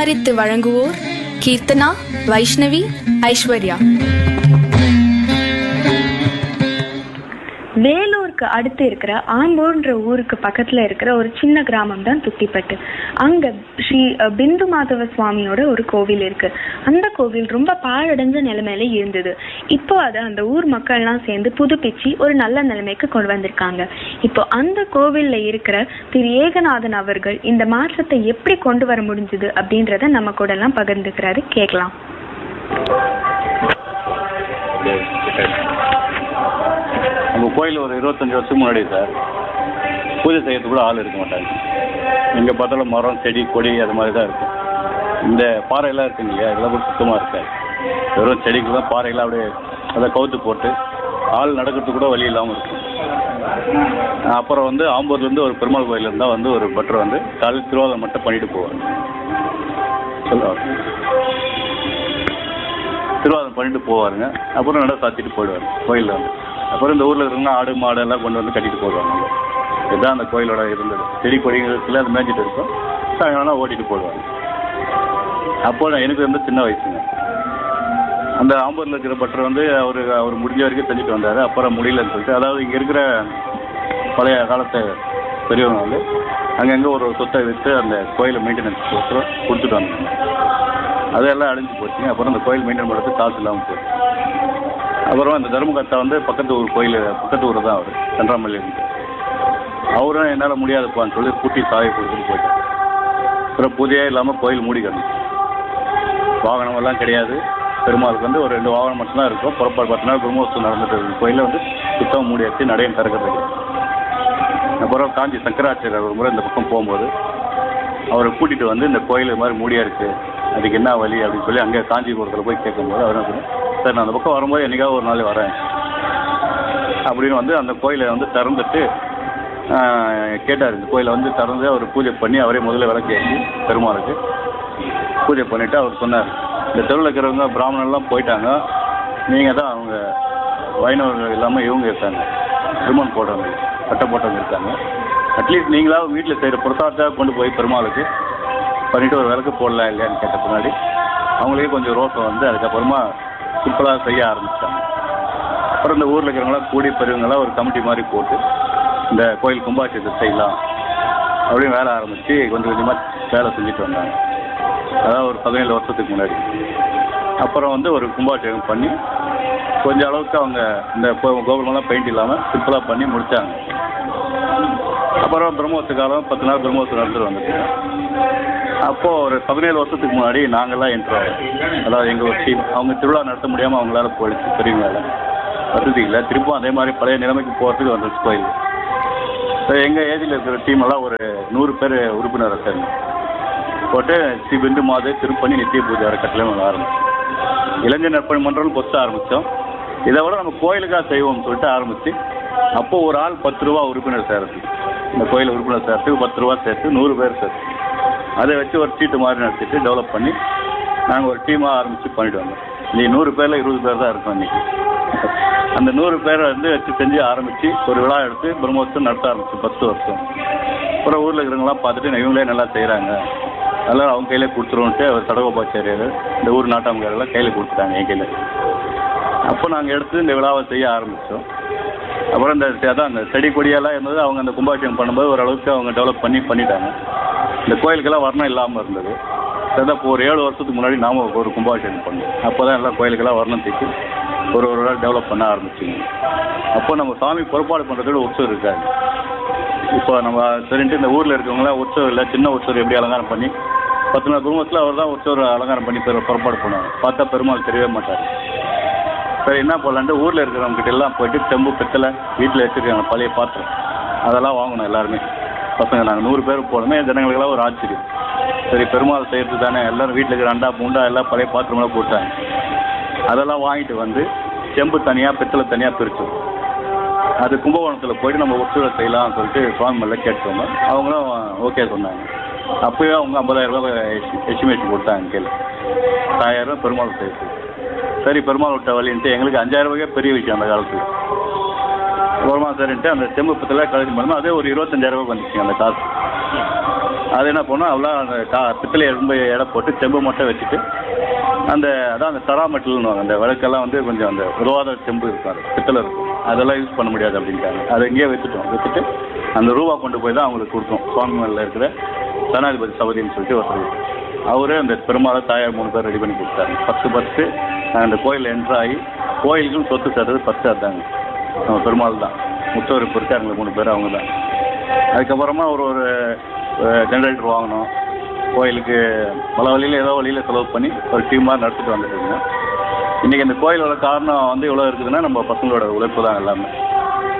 தயாரித்து வழங்குவோர் கீர்த்தனா வைஷ்ணவி ஐஸ்வர்யா வேலூருக்கு அடுத்து இருக்கிற ஆம்பூர்ன்ற ஊருக்கு பக்கத்துல இருக்கிற ஒரு சின்ன கிராமம் தான் துத்திப்பட்டு அங்க ஸ்ரீ அஹ், பிந்து மாதவ சுவாமியோட ஒரு கோவில் இருக்கு அந்த கோவில் ரொம்ப பாழடைஞ்ச நிலைமையில இருந்தது இப்போ அதை அந்த ஊர் மக்கள்லாம் சேர்ந்து புதுப்பிச்சு ஒரு நல்ல நிலைமைக்கு கொண்டு வந்திருக்காங்க இப்போ அந்த கோவில்ல இருக்கிற திரு ஏகநாதன் அவர்கள் இந்த மாற்றத்தை எப்படி கொண்டு வர முடிஞ்சது அப்படின்றத நம்ம கூட எல்லாம் பகிர்ந்துக்கிறாரு கேட்கலாம் நம்ம கோயில் ஒரு இருபத்தஞ்சி வருஷத்துக்கு முன்னாடி சார் பூஜை செய்யறதுக்கு கூட ஆள் இருக்க மாட்டாங்க எங்கே பார்த்தாலும் மரம் செடி கொடி அது மாதிரி தான் இருக்கும் இந்த பாறையெல்லாம் இருக்குங்க இல்லையா இதெல்லாம் கூட சுத்தமாக இருக்காது வெறும் செடிக்கு தான் பாறையெல்லாம் அப்படியே அதை கவுத்து போட்டு ஆள் நடக்கிறதுக்கு கூட வழி இல்லாமல் இருக்கும் அப்புறம் வந்து ஆம்பூர்லேருந்து ஒரு பெருமாள் கோயில் இருந்தால் வந்து ஒரு பட்டர் வந்து காலையில் திருவாதிரை மட்டும் பண்ணிட்டு போவார் சொல்லுவார் திருவாதம் பண்ணிட்டு போவாருங்க அப்புறம் நட சாத்திட்டு போயிடுவார் கோயிலில் வந்து அப்புறம் இந்த ஊரில் இருக்கிறவங்க ஆடு மாடு எல்லாம் கொண்டு வந்து கட்டிட்டு போடுவாங்க இதுதான் அந்த கோயிலோட இருந்தது செடி கொடிகளுக்குள்ள அது மேய்ஞ்சிட்டு இருக்கும் சாயங்காலம் ஓட்டிட்டு போடுவாங்க அப்போ நான் எனக்கு வந்து சின்ன வயசுங்க அந்த ஆம்பூரில் இருக்கிற பட்டர் வந்து அவர் அவர் முடிஞ்ச வரைக்கும் செஞ்சுட்டு வந்தார் அப்புறம் முடியலன்னு சொல்லிட்டு அதாவது இங்கே இருக்கிற பழைய காலத்து பெரியவங்க வந்து அங்கங்கே ஒரு சொத்தை விற்று அந்த கோயிலை மெயின்டெனன்ஸ் கொடுத்துட்டு வந்தாங்க அதெல்லாம் அழிஞ்சு போச்சுங்க அப்புறம் அந்த கோயில் மெயின்டைன் பண்ணுறதுக்கு காசு இல்லாமல் போச்சு அப்புறம் அந்த தர்மகர்த்தா வந்து பக்கத்து ஊர் கோயில் பக்கத்து ஊர் தான் அவர் சென்றாமல்லி இருந்து அவரும் என்னால் முடியாதுப்பான்னு சொல்லி கூட்டி சாவி கொடுத்துட்டு போயிட்டார் அப்புறம் பூஜையே இல்லாமல் கோயில் மூடிக்கணும் வாகனம் எல்லாம் கிடையாது பெருமாளுக்கு வந்து ஒரு ரெண்டு வாகனம் மட்டும்தான் இருக்கும் புறப்பாடு பத்து நாள் பிரம்மோத்சவம் நடந்துட்டு இருக்கு கோயிலில் வந்து சுத்தம் மூடி வச்சு நடையும் திறக்கிறதுக்கு அப்புறம் காஞ்சி சங்கராச்சாரியர் ஒரு முறை இந்த பக்கம் போகும்போது அவரை கூட்டிட்டு வந்து இந்த கோயில் இது மாதிரி மூடியா இருக்கு அதுக்கு என்ன வழி அப்படின்னு சொல்லி அங்கே காஞ்சிபுரத்தில் போய் கேட்கும்போது அவர் என்ன சொன்னார், சார் நான் அந்த பக்கம் வரும்போது என்னைக்காவது ஒரு நாள் வரேன் அப்படின்னு வந்து அந்த கோயிலை வந்து திறந்துட்டு ஆஹ், கேட்டார் இந்த கோயிலை வந்து திறந்து அவர் பூஜை பண்ணி அவரே முதல்ல விளக்கு ஏற்றி பெருமாளுக்கு பூஜை பண்ணிட்டு அவர் சொன்னார் இந்த தெருவில் இருக்கிறவங்க பிராமணர்லாம் போயிட்டாங்க நீங்கள் தான் அவங்க வைணவர்கள் இல்லாமல் இவங்க இருக்காங்க திருமணம் போடுறவங்க பட்டை போட்டவங்க இருக்காங்க அட்லீஸ்ட் நீங்களாவது வீட்டில் செய்கிற பிரசாதத்தை கொண்டு போய் பெருமாளுக்கு பண்ணிட்டு ஒரு விளக்கு போடலாம் இல்லையான்னு கேட்ட பின்னாடி அவங்களுக்கே கொஞ்சம் ரோசம் வந்து அதுக்கப்புறமா சிம்பிளாக செய்ய ஆரம்பிச்சிட்டாங்க அப்புறம் இந்த ஊரில் இருக்கிறவங்களாம் கூடி பெரியவங்களாம் ஒரு கமிட்டி மாதிரி போட்டு இந்த கோயில் கும்பாபிஷேகத்தை செய்யலாம் அப்படின்னு வேலை ஆரம்பித்து கொஞ்சம் கொஞ்சமாக வேலை செஞ்சுட்டு வந்தாங்க அதாவது ஒரு பதினேழு வருஷத்துக்கு முன்னாடி அப்புறம் வந்து ஒரு கும்பாபிஷேகம் பண்ணி கொஞ்சம் அளவுக்கு அவங்க இந்த கோ- கோபுரமெல்லாம் பெயிண்ட் இல்லாமல் சிம்பிளாக பண்ணி முடித்தாங்க அப்புறம் பிரம்மோத்சவ காலம் பத்து நாள் பிரம்மோத்சவம் நடந்துட்டு வந்துட்டு அப்போது ஒரு பதினேழு வருஷத்துக்கு முன்னாடி நாங்கள்லாம் என்ட்ரு அதாவது எங்கள் ஒரு டீம் அவங்க திருவிழா நடத்த முடியாமல் அவங்களால போயிடுச்சு பெரியவங்களால வசதி இல்லை திருப்பும் அதே மாதிரி பழைய நிலைமைக்கு போகிறதுக்கு வந்துருச்சு கோயில் எங்கள் ஏஜில் இருக்கிற டீம் எல்லாம் ஒரு நூறு பேர் உறுப்பினர் சேர்ந்து போட்டு ஸ்ரீ பிந்து மாது திருப்பணி நித்திய பூஜை அறக்கட்டளை ஒன்று ஆரம்பிச்சோம் இளைஞர் நற்பணி மன்றம் ஃபஸ்ட்டு ஆரம்பித்தோம் இதை விட நம்ம கோயிலுக்காக செய்வோம்னு சொல்லிட்டு ஆரம்பித்து அப்போ ஒரு ஆள் பத்து ரூபா உறுப்பினர் சேர்த்து இந்த கோயில் உறுப்பினர் சேர்த்துக்கு பத்து ரூபா சேர்த்து நூறு பேர் சேர்த்து அதை வச்சு ஒரு சீட்டு மாதிரி நடத்திட்டு டெவலப் பண்ணி நாங்கள் ஒரு டீமாக ஆரம்பித்து பண்ணிட்டு வந்தோம் நீ நூறு பேரில் இருபது பேர் தான் இருக்கோம் இன்னைக்கு அந்த நூறு பேரை வந்து வச்சு செஞ்சு ஆரம்பித்து ஒரு விழா எடுத்து பிரம்மோத்சவம் நடத்த ஆரம்பிச்சு பத்து வருஷம் அப்புறம் ஊரில் இருக்கிறவங்களாம் பார்த்துட்டு இவங்களே நல்லா செய்கிறாங்க அதெல்லாம் அவங்க கையிலே கொடுத்துருவோன்ட்டு அவர் சடகோபாச்சாரியர் இந்த ஊர் நாட்டாமக்காரெல்லாம் கையில் கொடுத்துட்டாங்க என் கையில் அப்போ நாங்கள் எடுத்து இந்த விழாவை செய்ய ஆரம்பித்தோம் அப்புறம் இந்த அதான் அந்த செடி கொடியெல்லாம் இருந்தது அவங்க அந்த கும்பாபிஷேகம் பண்ணும்போது ஓரளவுக்கு அவங்க டெவலப் பண்ணி பண்ணிட்டாங்க இந்த கோயிலுக்கெல்லாம் வர்ணம் இல்லாமல் இருந்தது அதான் இப்போ ஒரு ஏழு வருஷத்துக்கு முன்னாடி நாம ஒரு கும்பாபிஷேகம் பண்ணோம் அப்போ தான் எல்லாம் கோயிலுக்கெல்லாம் வர்ணம் தீட்டி ஒரு ஒரு நாள் டெவலப் பண்ண ஆரம்பிச்சிங்க அப்போ நம்ம சாமி பொறுப்பாடு பண்ணுறதோட உற்சவம் இருக்காது இப்போ நம்ம சரின்ட்டு இந்த ஊரில் இருக்கவங்களாம் உற்சவம் இல்லை சின்ன உற்சவர் எப்படி அலங்காரம் பண்ணி பத்து நாள் குடும்பத்தில் அவர் தான் உற்சவர் அலங்காரம் பண்ணி பெரு புறப்பாடு பண்ணுவாங்க பார்த்தா பெருமாள் தெரியவே மாட்டார் சரி என்ன பண்ணலான்ட்டு ஊரில் இருக்கிறவங்க கிட்ட எல்லாம் போயிட்டு செம்பு பித்தளை வீட்டில் வச்சிருக்காங்க பழைய பாத்திரம் அதெல்லாம் வாங்கணும் எல்லாருமே பசங்க நாங்கள் நூறு பேர் போனோமே ஜனங்களுக்கெல்லாம் ஒரு ஆச்சரியம் சரி பெருமாள் செய்கிறது தானே எல்லாரும் வீட்டில் இருக்கிற அண்டா பூண்டா எல்லாம் பழைய பாத்திரமெல்லாம் போட்டாங்க அதெல்லாம் வாங்கிட்டு வந்து செம்பு தனியாக பித்தளை தனியாக பிரிச்சோம் அது கும்பகோணத்தில் போயிட்டு நம்ம உற்சவம் செய்யலாம்னு சொல்லிட்டு சுவாமி மேலே கேட்டோங்க அவங்களும் ஓகே சொன்னாங்க அப்போயே அவங்க ஐம்பதாயிரம் ரூபாய் எஸ்டிமேஷன் கொடுத்தாங்க கீழே ஆயிரம் பெருமாள் சேர்த்து சரி பெருமாள் விட்ட வழின்ட்டு எங்களுக்கு அஞ்சாயிரம் ரூபாய்க்கே பெரிய விஷயம் அந்த காலத்தில் அப்புறமா சரின்ட்டு அந்த செம்பு பத்தில் கழிச்சு பண்ணோம் அதே ஒரு இருபத்தஞ்சாயிரம் ரூபாய் வந்துச்சு அந்த காசு அது என்ன பண்ணோம் அவ்வளோ அந்த கா பித்தளையை ரொம்ப எடை போட்டு செம்பு மட்டும் வச்சுட்டு அந்த அதான் அந்த சரா மெட்டல்னு அந்த விளக்கெல்லாம் வந்து கொஞ்சம் அந்த உருவாத செம்பு இருக்கும் அது பித்தளை இருக்கும் அதெல்லாம் யூஸ் பண்ண முடியாது அப்படின்ட்டாங்க அதை இங்கேயே வச்சுட்டோம் வச்சுட்டு அந்த ரூபா கொண்டு போய் தான் அவங்களுக்கு கொடுத்தோம் சுவாமி மேலில் இருக்கிற சனாதிபதி சபதின்னு சொல்லிட்டு ஒருத்தர் அவரே அந்த பெருமாளை தாயார் மூணு பேர் ரெடி பண்ணி கொடுத்தாரு ஃபஸ்ட்டு ஃபஸ்ட்டு அந்த கோயில் என்ட்ரு ஆகி கோயிலுக்கும் சொத்து சேர்த்தது ஃபஸ்ட்டு அதாங்க நம்ம பெருமாள் தான் முத்தவருக்கு இருக்காங்க மூணு பேர் அவங்க தான் அதுக்கப்புறமா ஒரு ஒரு ஜென்ரேட்டர் வாங்கினோம் கோயிலுக்கு பல வழியில் ஏதோ வழியில் செலவு பண்ணி ஒரு டீமாக நடத்திட்டு வந்துட்டு இருந்தோம் இன்றைக்கி இந்த கோயிலோட காரணம் வந்து இவ்வளோ இருக்குதுன்னா நம்ம பசங்களோட உழைப்பு தான் எல்லாமே